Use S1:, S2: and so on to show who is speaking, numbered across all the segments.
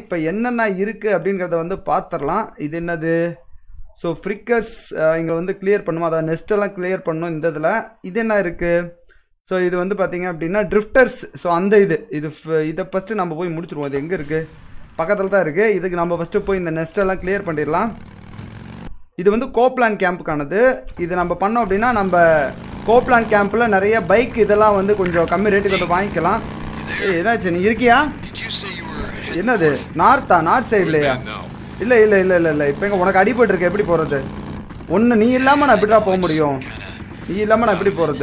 S1: இப்போ என்னென்ன இருக்குது அப்படிங்கிறத வந்து பார்த்துடலாம் இது என்னது ஸோ ஃப்ரிக்கர்ஸ் இங்கே வந்து கிளியர் பண்ணுவோம் அதாவது nest எல்லாம் கிளியர் பண்ணணும் இந்த இதில் இது என்ன இருக்குது ஸோ இது வந்து பார்த்தீங்க அப்படின்னா ட்ரிஃப்டர்ஸ் ஸோ அந்த இது இது ஃப- இதை ஃபஸ்ட்டு நம்ம போய் முடிச்சிருவோம் இது எங்கே இருக்குது பக்கத்தில் தான் இருக்குது இதுக்கு நம்ம ஃபஸ்ட்டு போய் இந்த nest எல்லாம் கிளியர் பண்ணிடலாம் இது வந்து கோப்லான் கேம்புக்கானது இது நம்ம பண்ணோம் அப்படின்னா நம்ம கோப்லான் கேம்பில் நிறைய பைக் இதெல்லாம் வந்து கொஞ்சம் கம்மி ரேட்டுக்கு வந்து வாங்கிக்கலாம் ஏய், என்னாச்சு நீ இருக்கியா
S2: Did you say you were
S1: என்னது நார்த்தா நார்த் சைட்லையா
S2: No.
S1: இல்லை இல்லை இல்லை இல்லை இல்லை இப்போ எங்க உனக்கு அடிபட்டு இருக்கு எப்படி போகிறது ஒன்று நீ இல்லாமல் நான் எப்படிடா போக முடியும் நீ இல்லாமல் நான் எப்படி போகிறது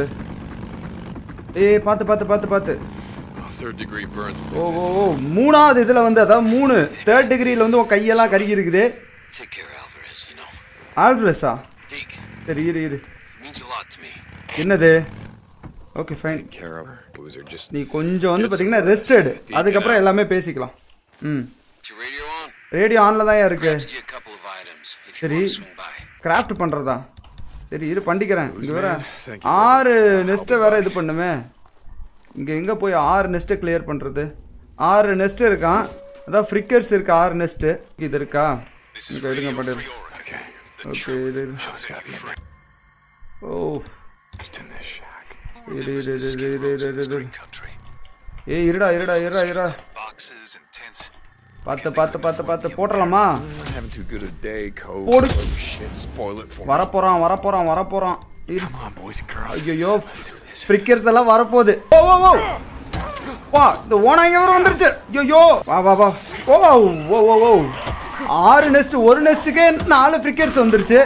S1: ஏய் பார்த்து பார்த்து பார்த்து பார்த்து
S2: Oh, third degree burns.
S1: ஓ ஓ ஓ மூணாவது இதில் வந்து அதாவது மூணு தேர்ட் டிகிரியில் வந்து உன் கையெல்லாம் கருகி இருக்குது
S2: Take care, Alvarez, you know.
S1: ஆல்ட்ரஸா
S2: Deke,
S1: சரி இரு இரு
S2: it means a lot to me.
S1: என்னது okay fine
S2: Take care of her. Boozer, just...
S1: நீ கொஞ்சம் வந்து பார்த்தீங்கன்னா ரெஸ்டட் அதுக்கப்புறம் எல்லாமே பேசிக்கலாம் ம்
S2: Is your radio on?
S1: Radio ஆனில் தான் இருக்கு
S2: Grabs you a couple of items if you
S1: Seri.
S2: want to swing by.
S1: Craft பண்ணுறதா சரி இரு பண்ணிக்கிறேன் இங்கே வேற
S2: man. Thank you.
S1: ஆறு நெஸ்ட்டை வேற இது பண்ணுமே இங்கே எங்கே போய் ஆறு நெஸ்ட்டை கிளியர் பண்ணுறது ஆறு நெஸ்ட் இருக்கான் அதான் ஃப்ரிக்கர்ஸ் இருக்கு ஆறு நெஸ்ட்டு இது இருக்கா
S2: This is
S1: இங்கே எடுங்க
S2: Radio
S1: பண்ணிடு
S2: Free Oregon. The
S1: okay
S2: truth
S1: இது
S2: shall set you free.
S1: Oh
S2: Just in this shack.
S1: Who
S2: Who
S1: remembers
S2: remembers
S1: the
S2: the
S1: skid
S2: skid
S1: rows
S2: rows
S1: in
S2: in
S1: this
S2: this
S1: green
S2: green country?
S1: ஏய் இருடா இருடா இருடா இருடா
S2: Boxes and tents.
S1: பார்த்து பார்த்து பார்த்து பார்த்து போட்டுடலாமா
S2: Not having too good a day, Cole.
S1: Poor-
S2: Oh shit, spoil it for me.
S1: வரப்போகிறான் வரப்போகிறான் வரப்போகிறான் இரு
S2: Come on, boys and girls.
S1: ஐயோ ஸ்பிரிக்கர்ஸ் எல்லாம் வரப்போகுது ஓ ஓ ஓ வா இந்த ஓனாங்க வேற வந்துருச்சு ஐயோ வா வா வா ஓ ஓ ஓ ஓ ஆறு நெஸ்ட் ஒரு நெஸ்ட்டுக்கே நாலு ஃப்ரிக்கர்ஸ் வந்துருச்சு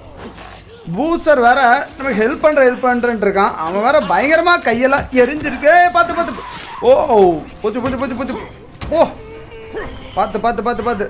S1: பூசர் வேற நமக்கு ஹெல்ப் பண்ற ஹெல்ப் பண்றேன்ட்டு இருக்கான் அவன் வேற பயங்கரமா கையெல்லாம் எரிஞ்சிருக்கு பார்த்து பார்த்து ஓ ஓ போச்சு போச்சு போச்சு போச்சு ஓ பார்த்து பார்த்து பார்த்து பார்த்து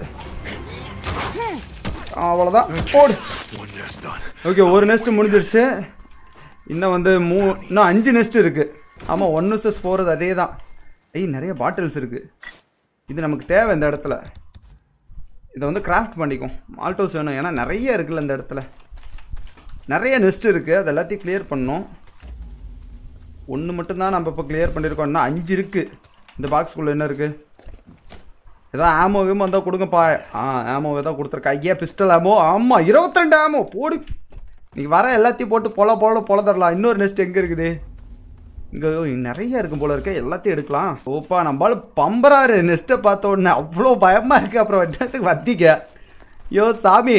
S1: அவ்வளோதான் போடு
S2: One nest done.
S1: ஓகே ஒரு நெஸ்ட் முடிஞ்சிருச்சு இன்னும் வந்து மூ இன்னும் அஞ்சு நெஸ்ட் இருக்கு ஆமாம் ஒன் விசஸ் போகிறது அதே தான் ஐய் நிறைய பாட்டில்ஸ் இருக்கு இது நமக்கு தேவை இந்த இடத்துல இதை வந்து கிராஃப்ட் பண்ணிக்கும் மால்டோஸ் வேணும் ஏன்னா நிறைய இருக்குல்ல இந்த இடத்துல நிறைய நெஸ்ட் இருக்குது அது எல்லாத்தையும் கிளியர் பண்ணோம் ஒன்று மட்டும்தான் நம்ம இப்போ கிளியர் பண்ணியிருக்கோம் இன்னும் அஞ்சு இருக்குது இந்த பாக்ஸ்குள்ளே என்ன இருக்குது ஏதோ ஆமோ கீமோ வந்தால் கொடுங்கப்பா ஆ ஆமோ தான் கொடுத்துருக்கா ஐயா பிஸ்டல் ஆமோ ஆமாம் இருபத்திரெண்டு ஆமோ போடு நீ வர எல்லாத்தையும் போட்டு பொல பொல பொலதரலாம் இன்னொரு நெஸ்ட் எங்கே இருக்குது இங்கே நிறைய இருக்கும் போல இருக்க எல்லாத்தையும் எடுக்கலாம் ஓப்பா நம்மளால பம்பராரு நெஸ்ட்டை பார்த்த உடனே அவ்வளோ பயமாக இருக்குது அப்புறம் என்னத்துக்கு வத்திக்க ஐயோ சாமி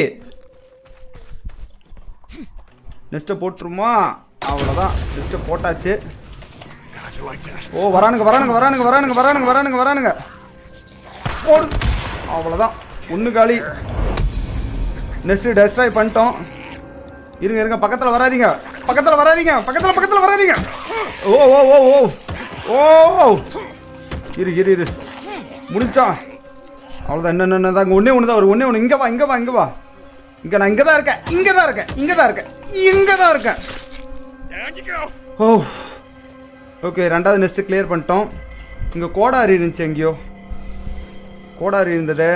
S1: நெஸ்ட்டை போட்டுருமா அவ்வளோதான் நெஸ்ட்டை போட்டாச்சு
S2: How'd you like that?
S1: ஓ வரானுங்க வரானுங்க வரானுங்க வரானுங்க வரானுங்க வரானுங்க வரானுங்க போடு அவ்வளோதான் ஒன்று காலி நெக்ஸ்ட் டெஸ்ட்ராய் பண்ணிட்டோம் இருங்க இருங்க பக்கத்தில் வராதீங்க பக்கத்தில் வராதீங்க பக்கத்தில் பக்கத்தில் வராதீங்க ஓ ஓ ஓ ஓ ஓ இரு இரு இரு முடிச்சா அவ்வளோதான் என்ன என்ன தான் ஒன்றே ஒன்று தான் ஒரு ஒன்றே ஒன்று இங்கே வா இங்கே வா இங்கே வா இங்கே நான் இங்கே தான் இருக்கேன் இங்கே தான் இருக்கேன் இங்கே தான் இருக்கேன் இங்கே தான் இருக்கேன்
S2: Down you go.
S1: Oh okay ரெண்டாவது நெஸ்ட்டு கிளியர் பண்ணிட்டோம் இங்கே கோடாரி இருந்துச்சு எங்கேயோ கோடாரி இருந்தது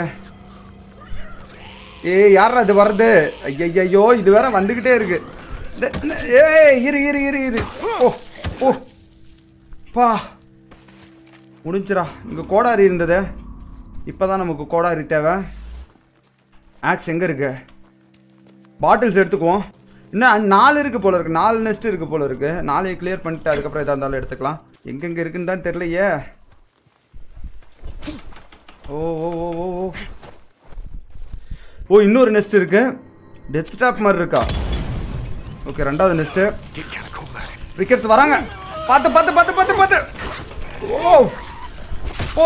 S1: ஏய் யாரா இது வர்றது ஐயையோ இது வேற வந்துக்கிட்டே இருக்கு இந்த- இந்த- ஏய் இரு இரு இரு இரு ஓ ஓ பா முடிஞ்சிரா இங்கே கோடாரி இருந்தது இப்போ தான் நமக்கு கோடாரி தேவை ஆக்ஸ் எங்கே இருக்கு பாட்டில்ஸ் எடுத்துக்குவோம் இன்னும் அஞ்சு- நாலு இருக்கு போல இருக்கு நாலு நெஸ்ட் இருக்கு போல இருக்கு நாளையும் கிளியர் பண்ணிட்டு அதுக்கப்புறம் எதா இருந்தாலும் எடுத்துக்கலாம் எங்கெங்க இருக்குன்னு தான் தெரியலையே ஓ ஓ ஓ ஓ ஓ ஓ இன்னொரு நெஸ்ட் இருக்கு டெத் ஸ்டாப் மாதிரி இருக்கா ஓகே ரெண்டாவது nest
S2: Get kind of cold at it.
S1: Wickets வராங்க பார்த்து பார்த்து பார்த்து பார்த்து பார்த்து ஓ ஓ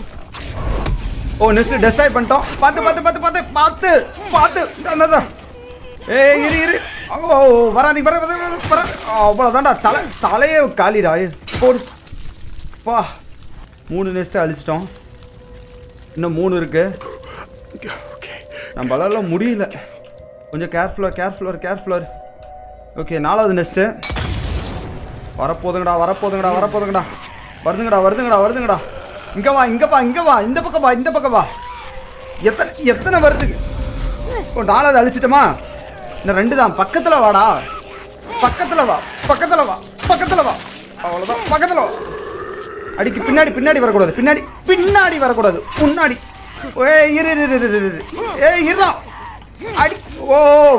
S1: ஓ நெக்ஸ்ட் டெஸ்ட்ராய் பண்ணிட்டோம் பார்த்து பார்த்து பார்த்து பார்த்து பார்த்து பார்த்து இந்தா, இந்தா. ஏய் இரு இரு ஓ ஓ, வராதீங்க வர வர வர, வர அவ்வளோதான்டா தலை தலையே காலிடா ஏய், போடு பா மூணு நெஸ்ட்டு அழிச்சிட்டோம் இன்னும் மூணு இருக்கு
S2: Go, okay.
S1: நம்மளால முடியல கொஞ்சம் கேர்ஃபுல்லாக கேர்ஃபுல்லாக கேர்ஃபுல்லாக ஓகே நாலாவது நெக்ஸ்ட்டு வரப்போதுங்கடா வரப்போதுங்கடா வரப்போதுங்கடா வருதுங்கடா வருதுங்கடா வருதுங்கடா இங்கே வா இங்கே வா இங்கே வா இந்த பக்கம் வா இந்த பக்கம் வா எத்தனை எத்தனை வருது ஓ நாலாவது அழிச்சிட்டோமா இன்னும் ரெண்டு தான் பக்கத்தில் வாடா பக்கத்தில் வா பக்கத்தில் வா பக்கத்தில் வா அவ்வளோதான் பக்கத்தில் வா அடிக்கு பின்னாடி பின்னாடி வரக்கூடாது பின்னாடி பின்னாடி வரக்கூடாது முன்னாடி ஏய் இரு இரு இரு இரு, இரு ஏய் இருடா அடி ஓ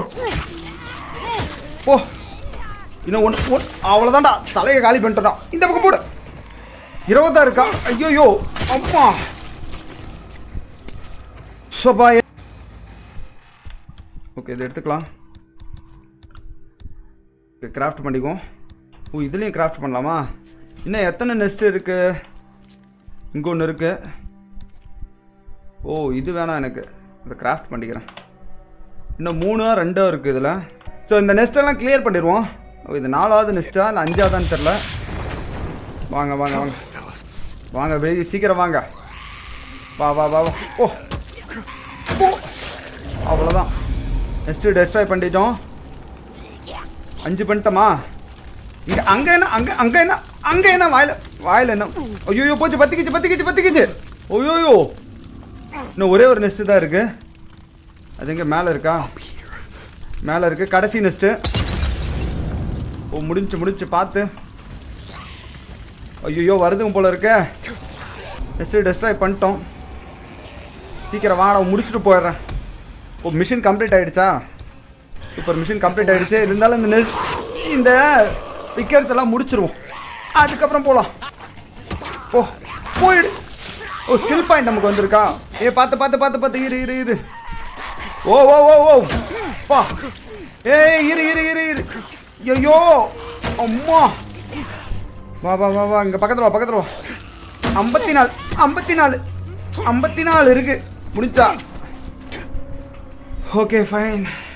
S1: ஓ இன்னும் ஒன்று ஒன் அவ்வளோதான்டா தலையை காலி பண்ணிட்டோம்டா இந்த பக்கம் போடு இருபதா இருக்கா ஐயோயோ அம்மா சோபா ஓகே இதை எடுத்துக்கலாம் கிராஃப்ட் பண்ணிக்குவோம் ஓ இதுலேயும் கிராஃப்ட் பண்ணலாமா இன்னும் எத்தனை நெஸ்ட் இருக்கு இங்கே ஒன்று இருக்கு ஓ இது வேணாம் எனக்கு இதை கிராஃப்ட் பண்ணிக்கிறேன் இன்னும் மூணோ ரெண்டோ இருக்குது இதில் ஸோ இந்த நெஸ்ட்டெல்லாம் கிளியர் பண்ணிடுவோம் ஓ இது நாலாவது நெஸ்ட்டா இல்லை அஞ்சாவதான்னு தெரில வாங்க வாங்க வாங்க
S2: Fellas.
S1: வாங்க வெளியே சீக்கிரம் வாங்க வா வா வா வா ஓ ஓ அவ்வளோதான் நெக்ஸ்ட்டு டெஸ்ட்ராய் பண்ணிட்டோம் அஞ்சு பண்ணிட்டோமா இங்கே அங்கே என்ன அங்கே அங்கே என்ன அங்கே என்ன வாயில் வாயில் என்ன ஐயோ போச்சு பத்திக்கிச்சு பத்திக்கிச்சு பத்திக்கிச்சு ஐயோயோ இன்னும் ஒரே ஒரு நெஸ்ட்டு தான் இருக்கு அது எங்கே மேலே இருக்கா மேலே இருக்கு கடைசி நெஸ்ட்டு ஓ முடிஞ்சு முடிஞ்சு பார்த்து ஐயோ வருதுங்க போல இருக்க நெக்ஸ்ட்டு டெஸ்ட்ராய் பண்ணிட்டோம் சீக்கிரம் வாடா முடிச்சுட்டு போயிடுறேன் ஓ மிஷின் கம்ப்ளீட் ஆயிடுச்சா சூப்பர் மிஷின் கம்ப்ளீட் ஆயிடுச்சு இருந்தாலும் இந்த நெஸ் இந்த பிக்கர்ஸ் எல்லாம் முடிச்சிருவோம் அதுக்கப்புறம் போகலாம் ஓ போயிடு ஓ ஸ்கில் பாயிண்ட் நமக்கு வந்திருக்கா ஏ பார்த்து பார்த்து பார்த்து பார்த்து இரு இரு இரு ஓ ஓ ஓ ஓ பா ஏய் இரு இரு இரு இரு ஐயோ அம்மா வா வா வா வா இங்க பக்கத்துல வா பக்கத்துல வா ஐம்பத்தி நாலு ஐம்பத்தி நாலு ஐம்பத்தி நாலு இருக்கு முடிச்சா ஓகே ஃபைன்